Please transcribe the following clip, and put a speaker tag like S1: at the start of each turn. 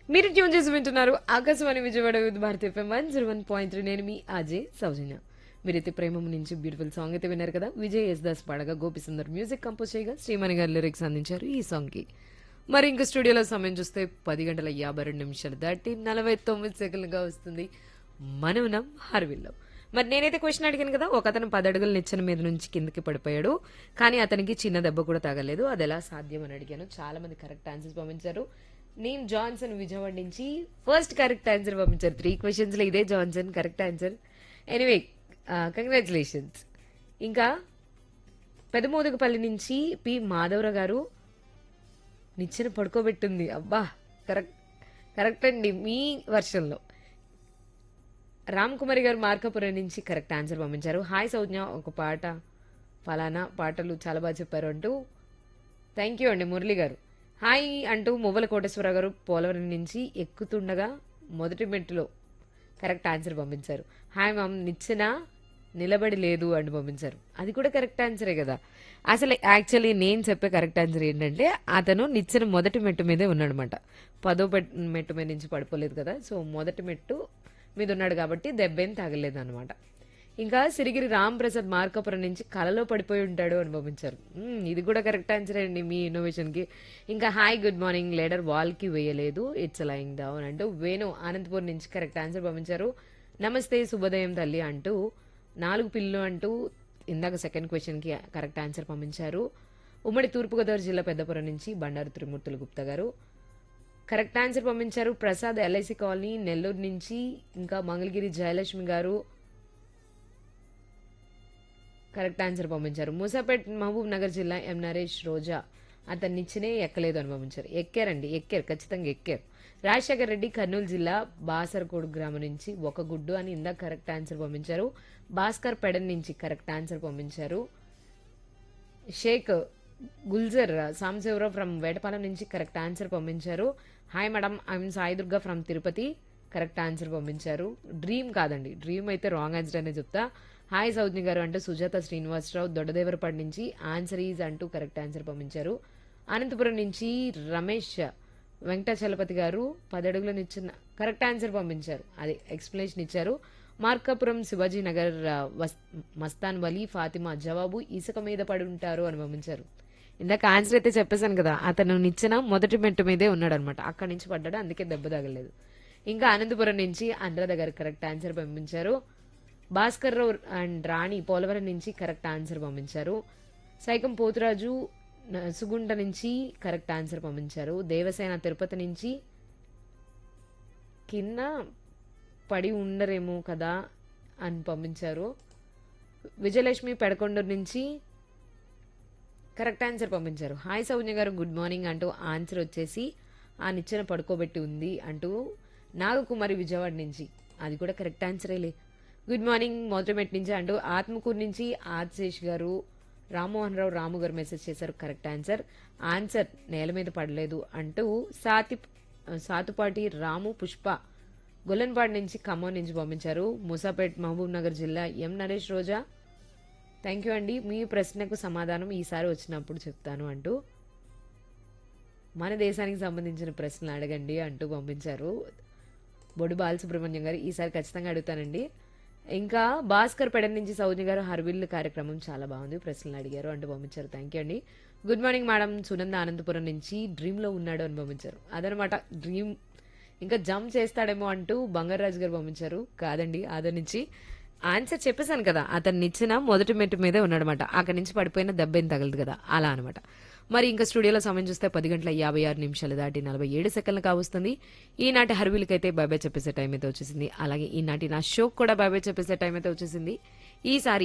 S1: మీరు ట్యూన్ చేసి వింటున్నారు Akashvani Vijayawada with Bharati FM one zero one point three నేను మీ అజయ్ సౌజన్య మీరైతే ప్రేమం నుంచి బ్యూటిఫుల్ సాంగ్ అయితే విన్నారు కదా విజయ్ ఎస్ దాస్ పాడగా గోపి సుందర్ మ్యూజిక్ కంపోజ్ చేయగా శ్రీమణి గారు లిరిక్స్ అందించారు ఈ సాంగ్కి మరి ఇంకా స్టూడియోలో సమయం చూస్తే పది గంటల యాభై రెండు నిమిషాలు దాటి నలభై తొమ్మిది సెకండ్లుగా వస్తుంది మనవనం హార్విల్లో మరి నేనైతే క్వశ్చన్ అడిగాను కదా ఒక అతను పది అడుగుల నిచ్చెన మీద నుంచి కిందకి పడిపోయాడు కానీ అతనికి చిన్న దెబ్బ కూడా తగలేదు అది ఎలా సాధ్యం అని అడిగాను చాలా మంది కరెక్ట్ ఆన్సర్స్ పంపించారు నేను జాన్సన్ విజయవాడ నుంచి ఫస్ట్ కరెక్ట్ ఆన్సర్ పంపించారు త్రీ క్వశ్చన్స్ లో ఇదే Johnson correct answer anyway congratulations ఇంకా పెదమోదకపల్లి నుంచి పి మాధవరావు గారు నిచ్చెన పడుకోబెట్టింది అబ్బా కరెక్ట్ కరెక్ట్ అండి మీ వర్షంలో రామ్ కుమారి గారు మార్కాపురం నుంచి కరెక్ట్ ఆన్సర్ పంపించారు హాయ్ సౌజ్ఞ ఒక పాట ఫలానా పాటలు చాలా బాగా చెప్పారు అంటూ థ్యాంక్ యూ అండి మురళి గారు హాయ్ అంటూ మువ్వల కోటేశ్వర గారు పోలవరం నుంచి ఎక్కుతుండగా మొదటి మెట్టులో కరెక్ట్ ఆన్సర్ పంపించారు హాయ్ మామ్ నిచ్చెన నిలబడి లేదు అని పంపించారు అది కూడా కరెక్ట్ ఆన్సరే కదా అసలు యాక్చువల్లీ నేను చెప్పే కరెక్ట్ ఆన్సర్ ఏంటంటే అతను నిచ్చెన మొదటి మెట్టు మీదే ఉన్నాడనమాట పదో పెట్- మెట్టు మీద నుంచి పడిపోలేదు కదా సో మొదటి మెట్టు మీద ఉన్నాడు కాబట్టి దెబ్బేం తగలేదు అనమాట ఇంకా సిరిగిరి రామ్ ప్రసాద్ మార్కాపురం నుంచి కలలో పడిపోయి ఉంటాడు అని పంపించారు మ్మ్, ఇది కూడా కరెక్ట్ ఆన్సర్ అండి మీ ఇన్నోవేషన్ కి ఇంకా hi good morning ladder wall కి వేయలేదు ఇట్స్ లైంగ్ డౌన్ అంటూ వేణు అనంతపురం నుంచి కరెక్ట్ ఆన్సర్ పంపించారు నమస్తే శుభోదయం తల్లి అంటూ నాలుగు పిల్లు అంటూ ఇందాక సెకండ్ క్వశ్చన్ కి కరెక్ట్ ఆన్సర్ పంపించారు ఉమ్మడి తూర్పుగోదావరి జిల్లా పెద్దపురం నుంచి బండారు త్రిమూర్తులు గుప్తా గారు కరెక్ట్ ఆన్సర్ పంపించారు ప్రసాద్ ఎల్ఐసి కాలనీ నెల్లూరు నుంచి ఇంకా మంగళగిరి జయలక్ష్మి గారు కరెక్ట్ ఆన్సర్ పంపించారు మూసాపేట్ మహబూబ్ నగర్ జిల్లా ఎం నరేష్ రోజా అతన్ని నిచ్చినే ఎక్కలేదు అని పంపించారు ఎక్కారండి ఎక్కారు ఖచ్చితంగా ఎక్కారు రాజశేఖర్ రెడ్డి కర్నూలు జిల్లా బాసరకోడు గ్రామం నుంచి ఒక గుడ్డు అని ఇందాక కరెక్ట్ ఆన్సర్ పంపించారు భాస్కర్ పెడన్ నుంచి కరెక్ట్ ఆన్సర్ పంపించారు షేక్ గుల్జర్ సాంశివరావు ఫ్రమ్ వేటపాలెం నుంచి కరెక్ట్ ఆన్సర్ పంపించారు hi madam I'm Sai Durga from Tirupati correct answer పంపించారు డ్రీమ్ కాదండి డ్రీమ్ అయితే రాంగ్ ఆన్సర్ అనే చెప్తా హాయ్ సౌజ్ని గారు అంటూ సుజాత శ్రీనివాసరావు దొడ్డదేవరపాటి నుంచి ఆన్సర్ ఈజ్ అంటూ కరెక్ట్ ఆన్సర్ పంపించారు అనంతపురం నుంచి రమేష్ వెంకటాచలపతి గారు పదడుగుల నిచ్చిన కరెక్ట్ ఆన్సర్ పంపించారు అది ఎక్స్ప్లెనేషన్ ఇచ్చారు మార్కాపురం శివాజీ నగర్ ఆ, వస్- మస్తాన్ వలీ ఫాతిమా జవాబు ఇసుక మీద పడి ఉంటారు అని పంపించారు ఇందాక ఆన్సర్ అయితే చెప్పేశాను కదా అతను నిచ్చిన మొదటి మెట్టు మీదే ఉన్నాడు అనమాట అక్కడి నుంచి పడ్డాడు అందుకే దెబ్బ తగలేదు ఇంకా అనంతపురం నుంచి అనురాధ గారు కరెక్ట్ ఆన్సర్ పంపించారు భాస్కర్ రావు అండ్ రాణి పోలవరం నుంచి కరెక్ట్ ఆన్సర్ పంపించారు సైకం పోతురాజు న- సుగుంట నుంచి కరెక్ట్ ఆన్సర్ పంపించారు దేవసేన తిరుపతి నుంచి కింద పడి ఉండరేమో కదా అని పంపించారు విజయలక్ష్మి పెడకొండూరు నుంచి కరెక్ట్ ఆన్సర్ పంపించారు hi Saugnya garu good morning అంటూ ఆన్సర్ వచ్చేసి ఆ నిచ్చెన పడుకోబెట్టి ఉంది అంటూ నాగకుమారి విజయవాడ నుంచి అది కూడా కరెక్ట్ ఆన్సరేలే గుడ్ మార్నింగ్ మొదటిమెట్ నుంచి అంటూ ఆత్మకూరు నుంచి ఆదిశేష్ గారు రామ్మోహన్ రావు రాము గారు మెసేజ్ చేశారు కరెక్ట్ ఆన్సర్ ఆన్సర్ నేల మీద పడలేదు అంటూ సాతి సాతుపాటి రాము పుష్ప గొల్లన్పాడు నుంచి ఖమ్మం నుంచి పంపించారు ముసాపేట్ మహబూబ్ నగర్ జిల్లా M Naresh Roja thank you అండి మీ ప్రశ్నకు సమాధానం ఈసారి వచ్చినప్పుడు చెప్తాను అంటూ మన దేశానికి సంబంధించిన ప్రశ్నలు అడగండి అంటూ పంపించారు బొడు బాలసుబ్రహ్మణ్యం గారు ఈసారి ఖచ్చితంగా అడుగుతానండి ఇంకా భాస్కర్ పెడ నుంచి సౌజన్య గారు హర్విల్ కార్యక్రమం చాలా బాగుంది ప్రశ్నలు అడిగారు అంటూ పంపించారు థ్యాంక్ యూ అండి good morning madam Sunanda Anantapuram నుంచి డ్రీమ్ లో ఉన్నాడు అని పంపించారు అదనమాట డ్రీమ్ ఇంకా జంప్ చేస్తాడేమో అంటూ బంగారాజు గారు పంపించారు కాదండి ఆదర్ నుంచి ఆన్సర్ చెప్పేశాను కదా అతను ఇచ్చిన మొదటి మెట్టు మీదే ఉన్నాడనమాట అక్కడి నుంచి పడిపోయిన దెబ్బ ఏం తగలదు కదా అలా అనమాట మరి ఇంకా స్టూడియోలో సమయం చూస్తే పది గంటల యాభై ఆరు నిమిషాలు దాటి నలభై ఏడు సెకండ్లు కావస్తుంది ఈనాటి హర్విలకైతే బాబాయ్ చెప్పేసే టైం అయితే వచ్చేసింది అలాగే ఈనాటి నా షోక్ కూడా బాబాయ్ చెప్పేసే టైం అయితే వచ్చేసింది ఈసారి